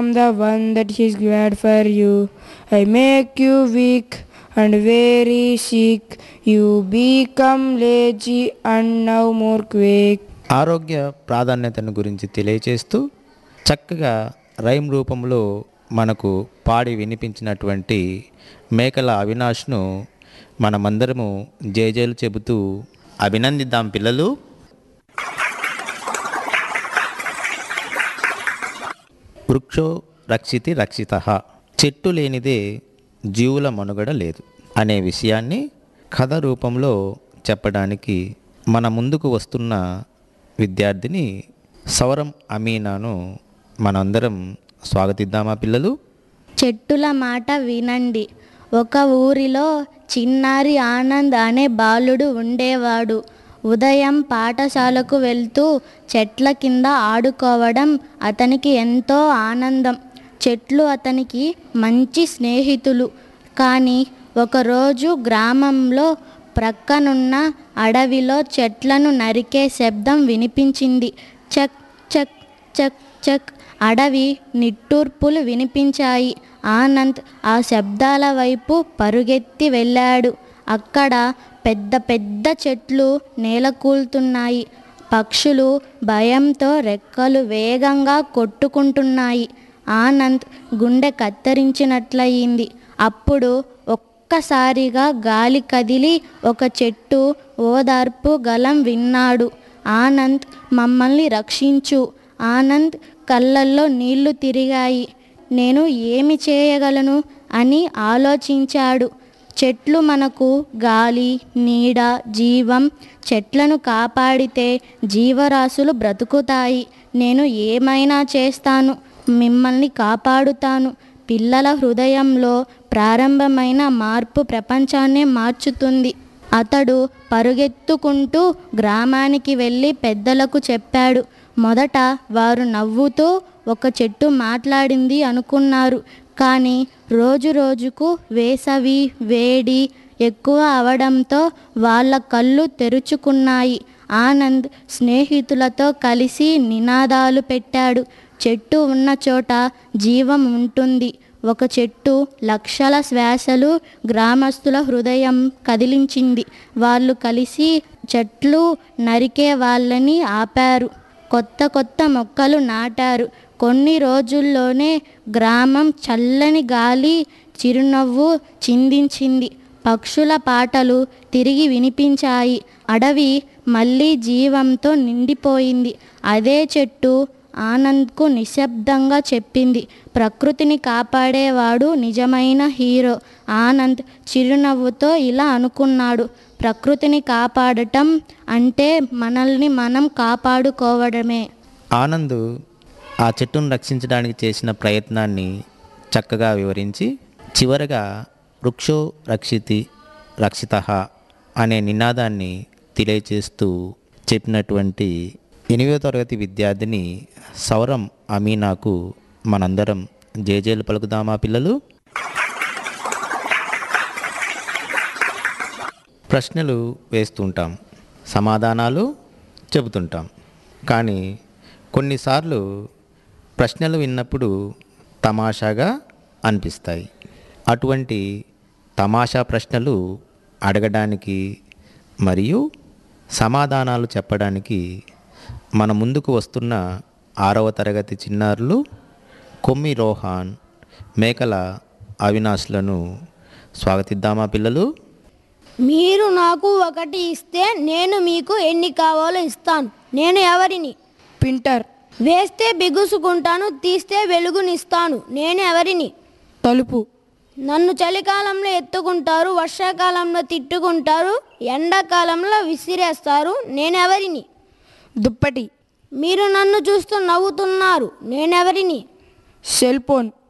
am the one that is glad for you. I make you weak and very sick. You become lazy and now more quick. ఆరోగ్య ప్రాధాన్యతను గురించి తెలియచేస్తూ చక్కగా rhyme రూపంలో మనకు పాడి వినిపించినటువంటి మేకల అవినాష్ను మనమందరము జేజేలు చెబుతూ అభినందిద్దాం పిల్లలు వృక్షో రక్షితి రక్షిత చెట్టు లేనిదే జీవుల మనుగడ లేదు అనే విషయాన్ని కథ రూపంలో చెప్పడానికి మన ముందుకు వస్తున్న విద్యార్థిని సౌరం అమీనాను మనందరం స్వాగతిద్దామా పిల్లలు చెట్టుల మాట వినండి ఒక ఊరిలో చిన్నారి ఆనంద్ అనే బాలుడు ఉండేవాడు ఉదయం పాఠశాలకు వెళ్తూ చెట్ల కింద ఆడుకోవడం అతనికి ఎంతో ఆనందం చెట్లు అతనికి మంచి స్నేహితులు కానీ ఒకరోజు గ్రామంలో ప్రక్కనున్న అడవిలో చెట్లను నరికే శబ్దం వినిపించింది చక్ చక్ చక్ చక్ అడవి నిట్టూర్పులు వినిపించాయి ఆనంద్ ఆ శబ్దాల వైపు పరుగెత్తి వెళ్ళాడు అక్కడ పెద్ద పెద్ద చెట్లు నేలకూలుతున్నాయి పక్షులు భయంతో రెక్కలు వేగంగా కొట్టుకుంటున్నాయి ఆనంద్ గుండె కత్తిరించినట్లయింది అప్పుడు ఒక్కసారిగా గాలి కదిలి ఒక చెట్టు ఓదార్పు గలం విన్నాడు ఆనంద్ మమ్మల్ని రక్షించు ఆనంద్ కళ్ళల్లో నీళ్లు తిరిగాయి నేను ఏమి చేయగలను అని ఆలోచించాడు చెట్లు మనకు గాలి నీడ జీవం చెట్లను కాపాడితే జీవరాశులు బ్రతుకుతాయి నేను ఏమైనా చేస్తాను మిమ్మల్ని కాపాడుతాను పిల్లల హృదయంలో ప్రారంభమైన మార్పు ప్రపంచాన్నే మార్చుతుంది అతడు పరుగెత్తుకుంటూ గ్రామానికి వెళ్ళి పెద్దలకు చెప్పాడు మొదట వారు నవ్వుతూ ఒక చెట్టు మాట్లాడింది అనుకున్నారు కానీ రోజు రోజుకు వేసవి వేడి ఎక్కువ అవడంతో వాళ్ళ కళ్ళు తెరుచుకున్నాయి ఆనంద్ స్నేహితులతో కలిసి నినాదాలు పెట్టాడు చెట్టు ఉన్న చోట జీవం ఉంటుంది ఒక చెట్టు లక్షల శ్వాసలు గ్రామస్తుల హృదయం కదిలించింది వాళ్ళు కలిసి చెట్లు నరికే వాళ్ళని ఆపారు కొత్త కొత్త మొక్కలు నాటారు కొన్ని రోజుల్లోనే గ్రామం చల్లని గాలి చిరునవ్వు చిందించింది పక్షుల పాటలు తిరిగి వినిపించాయి అడవి మళ్ళీ జీవంతో నిండిపోయింది అదే చెట్టు ఆనంద్కు నిశ్శబ్దంగా చెప్పింది ప్రకృతిని కాపాడేవాడు నిజమైన హీరో ఆనంద్ చిరునవ్వుతో ఇలా అనుకున్నాడు ప్రకృతిని కాపాడటం అంటే మనల్ని మనం కాపాడుకోవడమే ఆనంద్ ఆ చెట్టును రక్షించడానికి చేసిన ప్రయత్నాన్ని చక్కగా వివరించి చివరగా వృక్షో రక్షితి రక్షిత అనే నినాదాన్ని తెలియచేస్తూ చెప్పినటువంటి ఎనిమిదో తరగతి విద్యార్థిని సౌరం అమీనాకు మనందరం జేజేలు పలుకుదామా పిల్లలు ప్రశ్నలు వేస్తుంటాం సమాధానాలు చెబుతుంటాం కానీ కొన్నిసార్లు ప్రశ్నలు విన్నప్పుడు తమాషాగా అనిపిస్తాయి అటువంటి తమాషా ప్రశ్నలు అడగడానికి మరియు సమాధానాలు చెప్పడానికి మన ముందుకు వస్తున్న ఆరవ తరగతి చిన్నారులు కొమ్మి రోహాన్ మేకల అవినాష్లను స్వాగతిద్దామా పిల్లలు మీరు నాకు ఒకటి ఇస్తే నేను మీకు ఎన్ని కావాలో ఇస్తాను నేను ఎవరిని Pinter, వేస్తే బిగుసుకుంటాను తీస్తే వెలుగునిస్తాను నేను ఎవరిని తలుపు నన్ను చలికాలంలో ఎత్తుకుంటారు వర్షాకాలంలో తిట్టుకుంటారు ఎండాకాలంలో విసిరేస్తారు నేను ఎవరిని దుప్పటి మీరు నన్ను చూస్తూ నవ్వుతున్నారు నేనెవరిని సెల్ ఫోన్